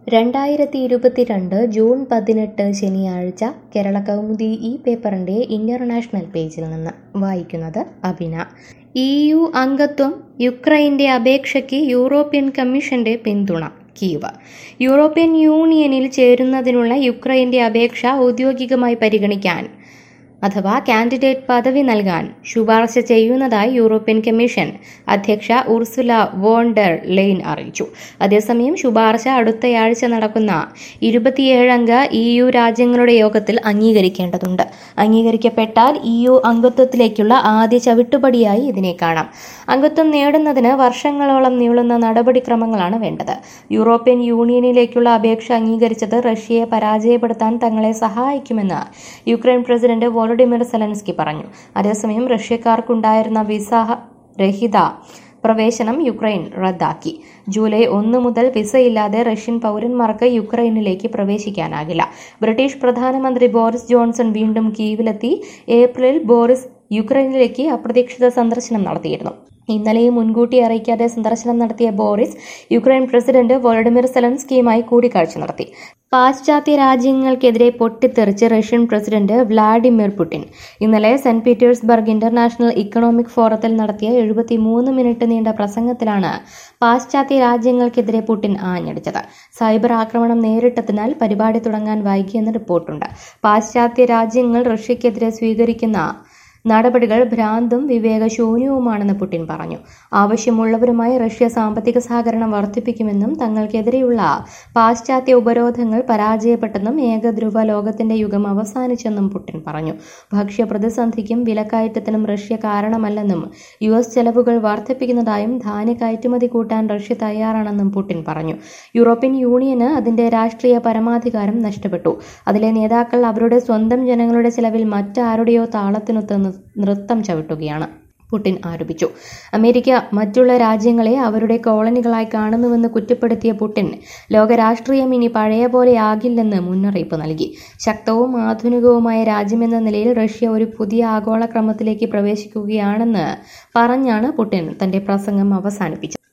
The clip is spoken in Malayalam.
രണ്ടായിരത്തി ഇരുപത്തിരണ്ട് ജൂൺ പതിനെട്ട് ശനിയാഴ്ച കേരള കൗമുദി ഈ പേപ്പറിൻ്റെ ഇൻ്റർനാഷണൽ പേജിൽ നിന്ന് വായിക്കുന്നത് അഭിന ഇ യു അംഗത്വം യുക്രൈൻ്റെ അപേക്ഷയ്ക്ക് യൂറോപ്യൻ കമ്മീഷന്റെ പിന്തുണ കീവ് യൂറോപ്യൻ യൂണിയനിൽ ചേരുന്നതിനുള്ള യുക്രൈൻ്റെ അപേക്ഷ ഔദ്യോഗികമായി പരിഗണിക്കാൻ അഥവാ കാൻഡിഡേറ്റ് പദവി നൽകാൻ ശുപാർശ ചെയ്യുന്നതായി യൂറോപ്യൻ കമ്മീഷൻ അധ്യക്ഷ ഉർസുല വോണ്ടർ ലെയ്ൻ അറിയിച്ചു അതേസമയം ശുപാർശ അടുത്തയാഴ്ച നടക്കുന്ന ഇരുപത്തിയേഴംഗ ഇ യു രാജ്യങ്ങളുടെ യോഗത്തിൽ അംഗീകരിക്കേണ്ടതുണ്ട് അംഗീകരിക്കപ്പെട്ടാൽ ഇ യു അംഗത്വത്തിലേക്കുള്ള ആദ്യ ചവിട്ടുപടിയായി ഇതിനെ കാണാം അംഗത്വം നേടുന്നതിന് വർഷങ്ങളോളം നീളുന്ന നടപടിക്രമങ്ങളാണ് വേണ്ടത് യൂറോപ്യൻ യൂണിയനിലേക്കുള്ള അപേക്ഷ അംഗീകരിച്ചത് റഷ്യയെ പരാജയപ്പെടുത്താൻ തങ്ങളെ സഹായിക്കുമെന്ന് യുക്രൈൻ പ്രസിഡന്റ് വോളഡിമിർ സെലൻസ്കി പറഞ്ഞു അതേസമയം റഷ്യക്കാർക്കുണ്ടായിരുന്ന വിസ രഹിത പ്രവേശനം യുക്രൈൻ റദ്ദാക്കി ജൂലൈ ഒന്ന് മുതൽ വിസയില്ലാതെ റഷ്യൻ പൗരന്മാർക്ക് യുക്രൈനിലേക്ക് പ്രവേശിക്കാനാകില്ല ബ്രിട്ടീഷ് പ്രധാനമന്ത്രി ബോറിസ് ജോൺസൺ വീണ്ടും കീവിലെത്തി ഏപ്രിലിൽ ബോറിസ് യുക്രൈനിലേക്ക് അപ്രതീക്ഷിത സന്ദർശനം നടത്തിയിരുന്നു ഇന്നലെയും മുൻകൂട്ടി അറിയിക്കാതെ സന്ദർശനം നടത്തിയ ബോറിസ് യുക്രൈൻ പ്രസിഡന്റ് വോളഡിമിർ സെലൻസ്കിയുമായി കൂടിക്കാഴ്ച നടത്തി പാശ്ചാത്യ രാജ്യങ്ങൾക്കെതിരെ പൊട്ടിത്തെറിച്ച് റഷ്യൻ പ്രസിഡന്റ് വ്ളാഡിമിർ പുടിൻ ഇന്നലെ സെന്റ് പീറ്റേഴ്സ്ബർഗ് ഇന്റർനാഷണൽ ഇക്കണോമിക് ഫോറത്തിൽ നടത്തിയ എഴുപത്തിമൂന്ന് മിനിറ്റ് നീണ്ട പ്രസംഗത്തിലാണ് പാശ്ചാത്യ രാജ്യങ്ങൾക്കെതിരെ പുടിൻ ആഞ്ഞടിച്ചത് സൈബർ ആക്രമണം നേരിട്ടതിനാൽ പരിപാടി തുടങ്ങാൻ വൈകിയെന്ന് റിപ്പോർട്ടുണ്ട് പാശ്ചാത്യ രാജ്യങ്ങൾ റഷ്യക്കെതിരെ സ്വീകരിക്കുന്ന നടപടികൾ ഭ്രാന്തും വിവേകശൂന്യവുമാണെന്ന് പുടിൻ പറഞ്ഞു ആവശ്യമുള്ളവരുമായി റഷ്യ സാമ്പത്തിക സഹകരണം വർദ്ധിപ്പിക്കുമെന്നും തങ്ങൾക്കെതിരെയുള്ള പാശ്ചാത്യ ഉപരോധങ്ങൾ പരാജയപ്പെട്ടെന്നും ഏകധ്രുവ ലോകത്തിന്റെ യുഗം അവസാനിച്ചെന്നും പുടിൻ പറഞ്ഞു ഭക്ഷ്യ പ്രതിസന്ധിക്കും വിലക്കയറ്റത്തിനും റഷ്യ കാരണമല്ലെന്നും യു എസ് ചെലവുകൾ വർദ്ധിപ്പിക്കുന്നതായും ധാന്യ കയറ്റുമതി കൂട്ടാൻ റഷ്യ തയ്യാറാണെന്നും പുടിൻ പറഞ്ഞു യൂറോപ്യൻ യൂണിയന് അതിന്റെ രാഷ്ട്രീയ പരമാധികാരം നഷ്ടപ്പെട്ടു അതിലെ നേതാക്കൾ അവരുടെ സ്വന്തം ജനങ്ങളുടെ ചെലവിൽ മറ്റാരുടെയോ താളത്തിനൊത്ത് നൃത്തം ചവിട്ടുകയാണ് പുടിൻ ആരോപിച്ചു അമേരിക്ക മറ്റുള്ള രാജ്യങ്ങളെ അവരുടെ കോളനികളായി കാണുന്നുവെന്ന് കുറ്റപ്പെടുത്തിയ പുടിൻ ലോകരാഷ്ട്രീയം ഇനി പഴയ പോലെ ആകില്ലെന്ന് മുന്നറിയിപ്പ് നൽകി ശക്തവും ആധുനികവുമായ രാജ്യമെന്ന നിലയിൽ റഷ്യ ഒരു പുതിയ ആഗോള ക്രമത്തിലേക്ക് പ്രവേശിക്കുകയാണെന്ന് പറഞ്ഞാണ് പുടിൻ തന്റെ പ്രസംഗം അവസാനിപ്പിച്ചത്